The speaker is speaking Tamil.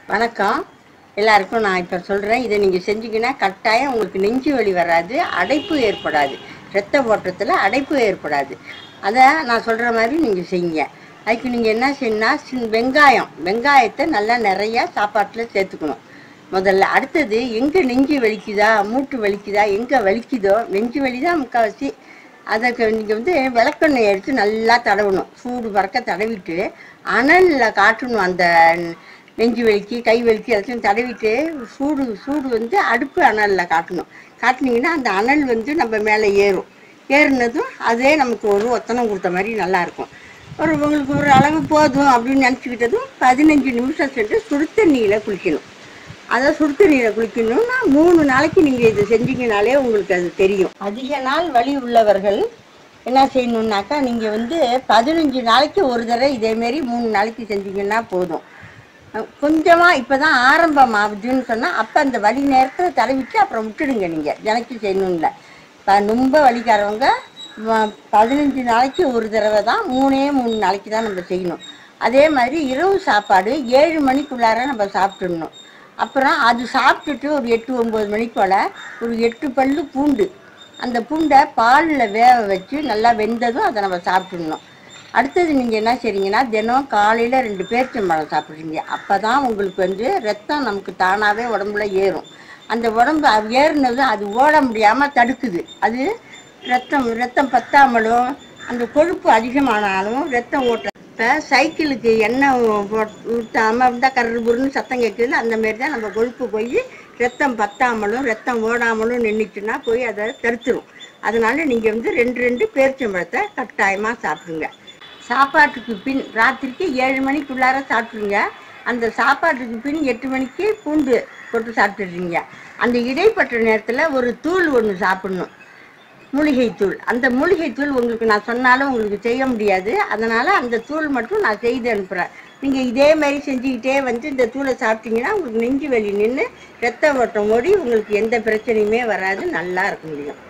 வணக்கம் எல்லாருக்கும் நான் இப்போ சொல்கிறேன் இதை நீங்கள் செஞ்சீங்கன்னா கட்டாயம் உங்களுக்கு நெஞ்சு வலி வராது அடைப்பு ஏற்படாது இரத்த ஓட்டத்தில் அடைப்பு ஏற்படாது அதை நான் சொல்கிற மாதிரி நீங்கள் செய்யுங்க அதுக்கு நீங்கள் என்ன செய்யணும்னா சின் வெங்காயம் வெங்காயத்தை நல்லா நிறையா சாப்பாட்டில் சேர்த்துக்கணும் முதல்ல அடுத்தது எங்கே நெஞ்சு வலிக்குதா மூட்டு வலிக்குதா எங்கே வலிக்குதோ நெஞ்சு வலி தான் முக்கால்வாசி அதுக்கு நீங்கள் வந்து விளக்கெண்ணெய் எடுத்து நல்லா தடவணும் சூடு பறக்க தடவிட்டு அனலில் காட்டணும் அந்த நெஞ்சு வலிக்கு கை வலிக்கு எல்லாத்தையும் தடவிட்டு சூடு சூடு வந்து அடுப்பு அனலில் காட்டணும் காட்டினீங்கன்னா அந்த அனல் வந்து நம்ம மேலே ஏறும் ஏறுனதும் அதே நமக்கு ஒரு ஒத்தனம் கொடுத்த மாதிரி நல்லாயிருக்கும் ஒரு உங்களுக்கு ஒரு அளவு போதும் அப்படின்னு நினச்சிக்கிட்டதும் பதினஞ்சு நிமிஷம் சென்று சுடு தண்ணியில் குளிக்கணும் அதை சுடு தண்ணியில் குளிக்கணும்னா மூணு நாளைக்கு நீங்கள் இதை செஞ்சீங்கனாலே உங்களுக்கு அது தெரியும் அதிக நாள் வலி உள்ளவர்கள் என்ன செய்யணுன்னாக்கா நீங்கள் வந்து பதினஞ்சு நாளைக்கு ஒரு தடவை இதேமாரி மூணு நாளைக்கு செஞ்சீங்கன்னா போதும் கொஞ்சமாக இப்போ தான் ஆரம்பம் ஆகுதுன்னு சொன்னால் அப்போ அந்த வலி நேரத்தில் தடவிட்டு அப்புறம் விட்டுடுங்க நீங்கள் தினைக்கும் செய்யணும்ல இப்போ ரொம்ப வலிக்காரவங்க வ- பதினஞ்சு நாளைக்கு ஒரு தடவை தான் மூணே மூணு நாளைக்கு தான் நம்ம செய்யணும் அதே மாதிரி இரவு சாப்பாடு ஏழு மணிக்குள்ளார நம்ம சாப்பிட்டுடணும் அப்புறம் அது சாப்பிட்டுட்டு ஒரு எட்டு ஒம்பது மணிக்கு போல் ஒரு எட்டு பல்லு பூண்டு அந்த பூண்டை பாலில் வேக வச்சு நல்லா வெந்ததும் அதை நம்ம சாப்பிட்டுடணும் அடுத்தது நீங்கள் என்ன செய்றீங்கன்னா தினம் காலையில் ரெண்டு பேரிச்சம்பழம் சாப்பிட்றீங்க அப்போ தான் உங்களுக்கு வந்து ரத்தம் நமக்கு தானாகவே உடம்புல ஏறும் அந்த உடம்பு அது ஏறினது அது ஓட முடியாமல் தடுக்குது அது ரத்தம் ரத்தம் பத்தாமலும் அந்த கொழுப்பு அதிகமானாலும் ரத்தம் ஓட்ட இப்போ சைக்கிளுக்கு எண்ணெய் போட் ஊற்றாமல் இருந்தால் கரு புருன்னு சத்தம் கேட்குது அந்த மாரி தான் நம்ம கொழுப்பு போய் ரத்தம் பத்தாமலும் ரத்தம் ஓடாமலும் நின்றுச்சுன்னா போய் அதை தடுத்துரும் அதனால நீங்கள் வந்து ரெண்டு ரெண்டு பேரிச்சம்பழத்தை கட்டாயமாக சாப்பிடுங்க சாப்பாட்டுக்கு பின் ராத்திரிக்கு ஏழு மணிக்குள்ளார சாப்பிட்ருங்க அந்த சாப்பாட்டுக்கு பின் எட்டு மணிக்கு பூண்டு போட்டு சாப்பிட்டுடுறீங்க அந்த இடைப்பட்ட நேரத்தில் ஒரு தூள் ஒன்று சாப்பிடணும் மூலிகை தூள் அந்த மூலிகை தூள் உங்களுக்கு நான் சொன்னாலும் உங்களுக்கு செய்ய முடியாது அதனால் அந்த தூள் மட்டும் நான் செய்து அனுப்புகிறேன் நீங்கள் இதே மாதிரி செஞ்சுக்கிட்டே வந்து இந்த தூளை சாப்பிட்டீங்கன்னா உங்களுக்கு நெஞ்சு வலி நின்று ரத்த ஓட்டம் ஓடி உங்களுக்கு எந்த பிரச்சனையுமே வராது நல்லா இருக்க முடியும்